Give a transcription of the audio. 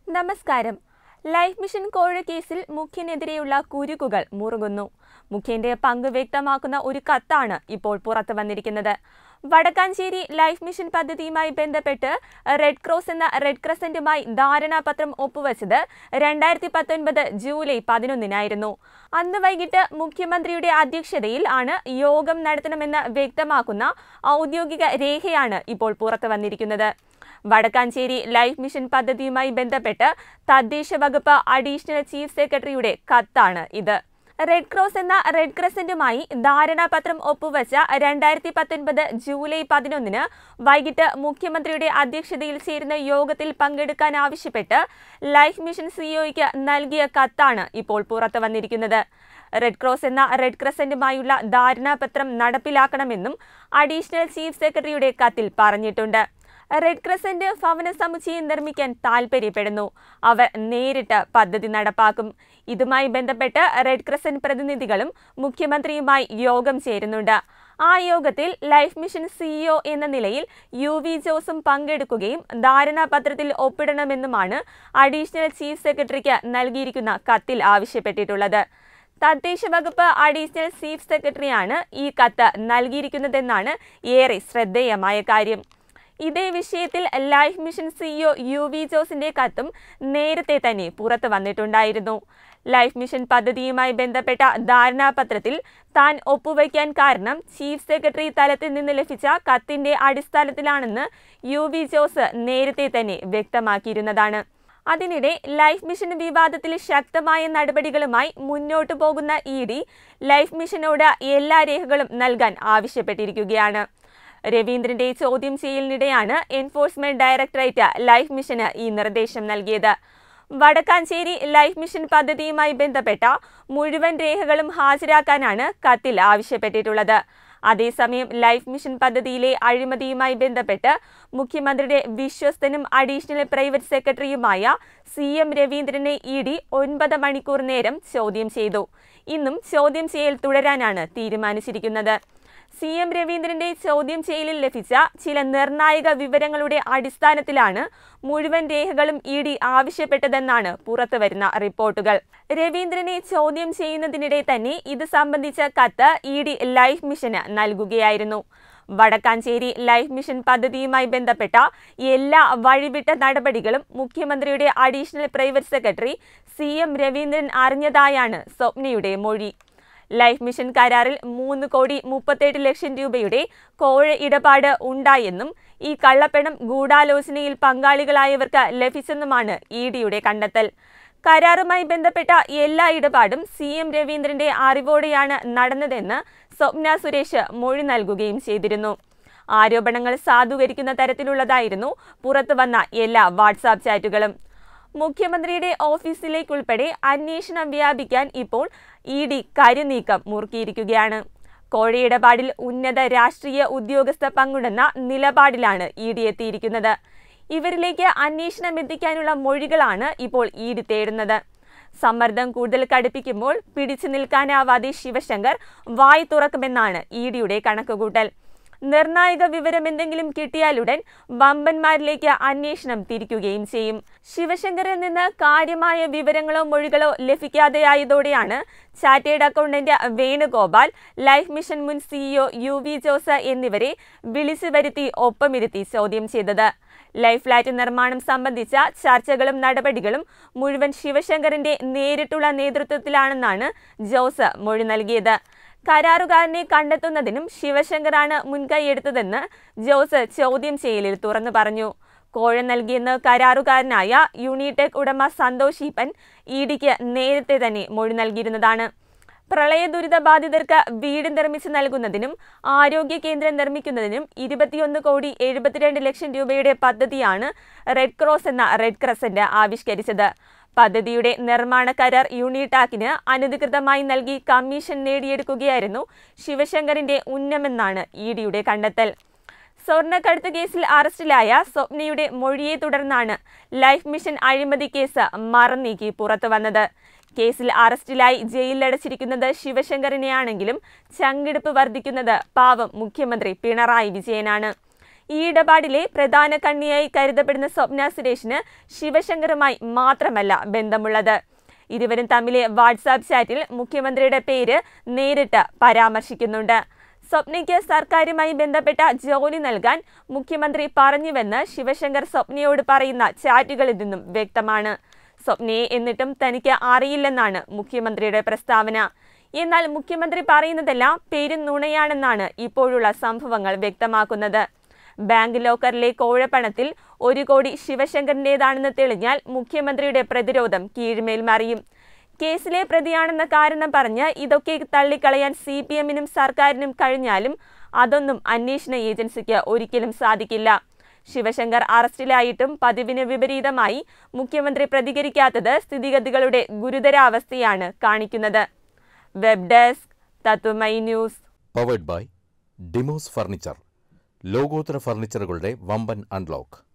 നമസ്കാരം life mission കോഴ കേസിൽ മുഖ്യനെതിരെയുള്ള കുരുക്കുകൾ മുറുകുന്നു മുഖ്യന്റെ പങ്ക് വ്യക്തമാക്കുന്ന ഒരു കത്താണ് ഇപ്പോൾ പുറത്തു വന്നിരിക്കുന്നത് വടക്കാഞ്ചേരി ലൈഫ് മിഷൻ പദ്ധതിയുമായി ബന്ധപ്പെട്ട് റെഡ് ക്രോസ് എന്ന റെഡ് ക്രസന്റുമായി ധാരണാപത്രം ഒപ്പുവെച്ചത് രണ്ടായിരത്തി പത്തൊൻപത് ജൂലൈ പതിനൊന്നിനായിരുന്നു അന്ന് വൈകിട്ട് മുഖ്യമന്ത്രിയുടെ അധ്യക്ഷതയിൽ ആണ് യോഗം നടത്തണമെന്ന് വ്യക്തമാക്കുന്ന ഔദ്യോഗിക രേഖയാണ് ഇപ്പോൾ പുറത്തു വന്നിരിക്കുന്നത് വടക്കാഞ്ചേരി ലൈഫ് മിഷൻ പദ്ധതിയുമായി ബന്ധപ്പെട്ട് തദ്ദേശ വകുപ്പ് അഡീഷണൽ ചീഫ് സെക്രട്ടറിയുടെ കത്താണ് ഇത് റെഡ് ക്രോസ് എന്ന റെഡ് ക്രസന്റുമായി ധാരണാപത്രം ഒപ്പുവെച്ച രണ്ടായിരത്തി പത്തൊൻപത് ജൂലൈ പതിനൊന്നിന് വൈകിട്ട് മുഖ്യമന്ത്രിയുടെ അധ്യക്ഷതയിൽ ചേരുന്ന യോഗത്തിൽ പങ്കെടുക്കാൻ ആവശ്യപ്പെട്ട് ലൈഫ് മിഷൻ സിഇഒയ്ക്ക് നൽകിയ കത്താണ് ഇപ്പോൾ പുറത്തു വന്നിരിക്കുന്നത് റെഡ് ക്രോസ് എന്ന റെഡ് ക്രസന്റുമായുള്ള ധാരണാപത്രം നടപ്പിലാക്കണമെന്നും അഡീഷണൽ ചീഫ് സെക്രട്ടറിയുടെ കത്തിൽ പറഞ്ഞിട്ടുണ്ട് റെഡ് ക്രസന്റ് ഭവന സമുച്ചയം നിർമ്മിക്കാൻ താൽപ്പര്യപ്പെടുന്നു അവർ നേരിട്ട് പദ്ധതി നടപ്പാക്കും ഇതുമായി ബന്ധപ്പെട്ട് റെഡ് ക്രസന്റ് പ്രതിനിധികളും മുഖ്യമന്ത്രിയുമായി യോഗം ചേരുന്നുണ്ട് ആ യോഗത്തിൽ ലൈഫ് മിഷൻ സിഇഒ എന്ന നിലയിൽ യു വി ജോസും പങ്കെടുക്കുകയും ധാരണാപത്രത്തിൽ ഒപ്പിടണമെന്നുമാണ് അഡീഷണൽ ചീഫ് സെക്രട്ടറിക്ക് നൽകിയിരിക്കുന്ന കത്തിൽ ആവശ്യപ്പെട്ടിട്ടുള്ളത് തദ്ദേശ വകുപ്പ് അഡീഷണൽ ചീഫ് സെക്രട്ടറിയാണ് ഈ കത്ത് നൽകിയിരിക്കുന്നതെന്നാണ് ഏറെ ശ്രദ്ധേയമായ കാര്യം ഇതേ വിഷയത്തിൽ life mission CEO U V ജോസിന്റെ കത്തും നേരത്തെ തന്നെ പുറത്തു വന്നിട്ടുണ്ടായിരുന്നു ലൈഫ് മിഷൻ പദ്ധതിയുമായി ബന്ധപ്പെട്ട ധാരണാപത്രത്തിൽ താൻ ഒപ്പുവയ്ക്കാൻ കാരണം ചീഫ് സെക്രട്ടറി തലത്തിൽ നിന്ന് ലഭിച്ച കത്തിന്റെ അടിസ്ഥാനത്തിലാണെന്ന് യു വി ജോസ് നേരത്തെ തന്നെ വ്യക്തമാക്കിയിരുന്നതാണ് അതിനിടെ ലൈഫ് മിഷൻ വിവാദത്തിൽ ശക്തമായ നടപടികളുമായി മുന്നോട്ടു പോകുന്ന ഇ ഡി ലൈഫ് മിഷനോട് എല്ലാ രേഖകളും നൽകാൻ ആവശ്യപ്പെട്ടിരിക്കുകയാണ് രവീന്ദ്രന്റെ ചോദ്യം ചെയ്യലിനിടെയാണ് എൻഫോഴ്സ്മെന്റ് ഡയറക്ടറേറ്റ് ലൈഫ് മിഷന് ഈ നിർദ്ദേശം നൽകിയത് വടക്കാഞ്ചേരി ലൈഫ് മിഷൻ പദ്ധതിയുമായി ബന്ധപ്പെട്ട മുഴുവൻ രേഖകളും ഹാജരാക്കാനാണ് കത്തിൽ ആവശ്യപ്പെട്ടിട്ടുള്ളത് അതേസമയം ലൈഫ് മിഷൻ പദ്ധതിയിലെ അഴിമതിയുമായി ബന്ധപ്പെട്ട് മുഖ്യമന്ത്രിയുടെ വിശ്വസ്തനും അഡീഷണൽ പ്രൈവറ്റ് സെക്രട്ടറിയുമായ സി എം രവീന്ദ്രനെ ഇ ഡി ഒൻപത് മണിക്കൂർ നേരം ചോദ്യം ചെയ്തു ഇന്നും ചോദ്യം ചെയ്യൽ തുടരാനാണ് തീരുമാനിച്ചിരിക്കുന്നത് സി എം രവീന്ദ്രന്റെ ചോദ്യം ചെയ്യലിൽ ലഭിച്ച ചില നിർണായക വിവരങ്ങളുടെ അടിസ്ഥാനത്തിലാണ് മുഴുവൻ രേഖകളും ഇ ഡി ആവശ്യപ്പെട്ടതെന്നാണ് പുറത്തുവരുന്ന റിപ്പോർട്ടുകൾ രവീന്ദ്രനെ ചോദ്യം ചെയ്യുന്നതിനിടെ തന്നെ ഇത് സംബന്ധിച്ച കത്ത് ഇ ഡി ലൈഫ് മിഷന് നൽകുകയായിരുന്നു വടക്കാഞ്ചേരി ലൈഫ് മിഷൻ പദ്ധതിയുമായി ബന്ധപ്പെട്ട എല്ലാ വഴിവിട്ട നടപടികളും മുഖ്യമന്ത്രിയുടെ additional private secretary C M Raveendran അറിഞ്ഞതായാണ് സ്വപ്നയുടെ മൊഴി ലൈഫ് മിഷൻ കരാറിൽ മൂന്ന് കോടി മുപ്പത്തെട്ട് ലക്ഷം രൂപയുടെ കോഴ ഇടപാട് ഉണ്ടായെന്നും ഈ കള്ളപ്പണം ഗൂഢാലോചനയിൽ പങ്കാളികളായവർക്ക് ലഭിച്ചെന്നുമാണ് ഇ ഡിയുടെ കണ്ടെത്തൽ കരാറുമായി ബന്ധപ്പെട്ട എല്ലാ ഇടപാടും സി എം രവീന്ദ്രന്റെ അറിവോടെയാണ് നടന്നതെന്ന് സ്വപ്ന സുരേഷ് മൊഴി നൽകുകയും ചെയ്തിരുന്നു ആരോപണങ്ങൾ സാധൂകരിക്കുന്ന തരത്തിലുള്ളതായിരുന്നു പുറത്തുവന്ന എല്ലാ വാട്സാപ്പ് ചാറ്റുകളും മുഖ്യമന്ത്രിയുടെ ഓഫീസിലേക്കുൾപ്പെടെ അന്വേഷണം വ്യാപിക്കാൻ ഇപ്പോൾ ഇ ഡി കരുനീക്കം മുറുക്കിയിരിക്കുകയാണ് കോഴയിടപാടിൽ ഉന്നത രാഷ്ട്രീയ ഉദ്യോഗസ്ഥ പങ്കുണ്ടെന്ന നിലപാടിലാണ് ഇ ഡി എത്തിയിരിക്കുന്നത് ഇവരിലേക്ക് അന്വേഷണം എത്തിക്കാനുള്ള മൊഴികളാണ് ഇപ്പോൾ ഇ ഡി തേടുന്നത് സമ്മർദ്ദം കൂടുതൽ കടുപ്പിക്കുമ്പോൾ പിടിച്ചു നിൽക്കാനാവാതെ ശിവശങ്കർ വായി തുറക്കുമെന്നാണ് ഇ ഡിയുടെ കണക്കുകൂട്ടൽ നിർണായക വിവരം എന്തെങ്കിലും കിട്ടിയാലുടൻ വമ്പന്മാരിലേക്ക് അന്വേഷണം തിരിക്കുകയും ചെയ്യും ശിവശങ്കറിൽ നിന്ന് കാര്യമായ വിവരങ്ങളോ മൊഴികളോ ലഭിക്കാതെയായതോടെയാണ് chartered accountant Venugopal life mission മുൻ സിഇഒ യു വി ജോസ് എന്നിവരെ വിളിച്ചു വരുത്തി ഒപ്പമിരുത്തി ചോദ്യം ചെയ്തത് ലൈഫ് ഫ്ലാറ്റ് നിർമ്മാണം സംബന്ധിച്ച ചർച്ചകളും നടപടികളും മുഴുവൻ ശിവശങ്കറിന്റെ നേരിട്ടുള്ള നേതൃത്വത്തിലാണെന്നാണ് ജോസ് മൊഴി നൽകിയത് കരാറുകാരനെ കണ്ടെത്തുന്നതിനും ശിവശങ്കറാണ് മുൻകൈയെടുത്തതെന്ന് ജോസ് ചോദ്യം ചെയ്യലിൽ തുറന്നു പറഞ്ഞു കോഴ നൽകിയെന്ന് കരാറുകാരനായ യൂണിടെക് ഉടമ സന്തോഷ് ഈപ്പൻ ഇ ഡിക്ക് നേരത്തെ തന്നെ മൊഴി നൽകിയിരുന്നതാണ് പ്രളയ ദുരിത ബാധിതർക്ക് വീട് നിർമ്മിച്ചു നൽകുന്നതിനും ആരോഗ്യ കേന്ദ്രം നിർമ്മിക്കുന്നതിനും ഇരുപത്തിയൊന്ന് കോടി എഴുപത്തിരണ്ട് ലക്ഷം രൂപയുടെ പദ്ധതിയാണ് റെഡ് ക്രോസ് എന്ന റെഡ് ക്രസന്റ് ആവിഷ്കരിച്ചത് പദ്ധതിയുടെ നിർമ്മാണ കരാർ യൂണിടാക്കിന് അനധികൃതമായി നൽകി കമ്മീഷൻ നേടിയെടുക്കുകയായിരുന്നു ശിവശങ്കറിന്റെ ഉന്നമെന്നാണ് ഇ ഡിയുടെ കണ്ടെത്തൽ സ്വർണ്ണക്കടത്ത് കേസിൽ അറസ്റ്റിലായ സ്വപ്നയുടെ മൊഴിയെ തുടർന്നാണ് ലൈഫ് മിഷൻ അഴിമതി കേസ് മറന്നീക്കി പുറത്തു വന്നത് കേസിൽ അറസ്റ്റിലായി ജയിലിലടച്ചിരിക്കുന്നത് ശിവശങ്കറിനെയാണെങ്കിലും ചങ്കിടിപ്പ് വർദ്ധിക്കുന്നത് പാവം മുഖ്യമന്ത്രി പിണറായി വിജയനാണ് ഈ ഇടപാടിലെ പ്രധാന കണ്ണിയായി കരുതപ്പെടുന്ന സ്വപ്ന സുരേഷിന് ശിവശങ്കറുമായി മാത്രമല്ല ബന്ധമുള്ളത് ഇരുവരും തമ്മിലെ വാട്സാപ്പ് ചാറ്റിൽ മുഖ്യമന്ത്രിയുടെ പേര് നേരിട്ട് പരാമർശിക്കുന്നുണ്ട് സ്വപ്നയ്ക്ക് സർക്കാരുമായി ബന്ധപ്പെട്ട ജോലി നൽകാൻ മുഖ്യമന്ത്രി പറഞ്ഞുവെന്ന് ശിവശങ്കർ സ്വപ്നയോട് പറയുന്ന ചാറ്റുകളിൽ നിന്നും വ്യക്തമാണ് സ്വപ്നയെ എന്നിട്ടും തനിക്ക് അറിയില്ലെന്നാണ് മുഖ്യമന്ത്രിയുടെ പ്രസ്താവന എന്നാൽ മുഖ്യമന്ത്രി പറയുന്നതെല്ലാം പേരും നുണയാണെന്നാണ് ഇപ്പോഴുള്ള സംഭവങ്ങൾ വ്യക്തമാക്കുന്നത് ബാങ്ക് ലോക്കറിലെ കോഴപ്പണത്തിൽ ഒരു കോടി ശിവശങ്കറിന്റേതാണെന്ന് തെളിഞ്ഞാൽ മുഖ്യമന്ത്രിയുടെ പ്രതിരോധം കീഴ്മേൽ മറിയും കേസിലെ പ്രതിയാണെന്ന കാരണം പറഞ്ഞ് ഇതൊക്കെ തള്ളിക്കളയാൻ സി പി എമ്മിനും സർക്കാരിനും കഴിഞ്ഞാലും അതൊന്നും അന്വേഷണ ഏജൻസിക്ക് ഒരിക്കലും സാധിക്കില്ല ശിവശങ്കർ അറസ്റ്റിലായിട്ടും പതിവിന് വിപരീതമായി മുഖ്യമന്ത്രി പ്രതികരിക്കാത്തത് സ്ഥിതിഗതികളുടെ ഗുരുതരാവസ്ഥയാണ് കാണിക്കുന്നത് വെബ് ഡെസ്ക് തത്തുമൈ news powered by Demos furniture ലോകോത്തര ഫർണിച്ചറുകളുടെ വമ്പൻ അൺലോക്ക്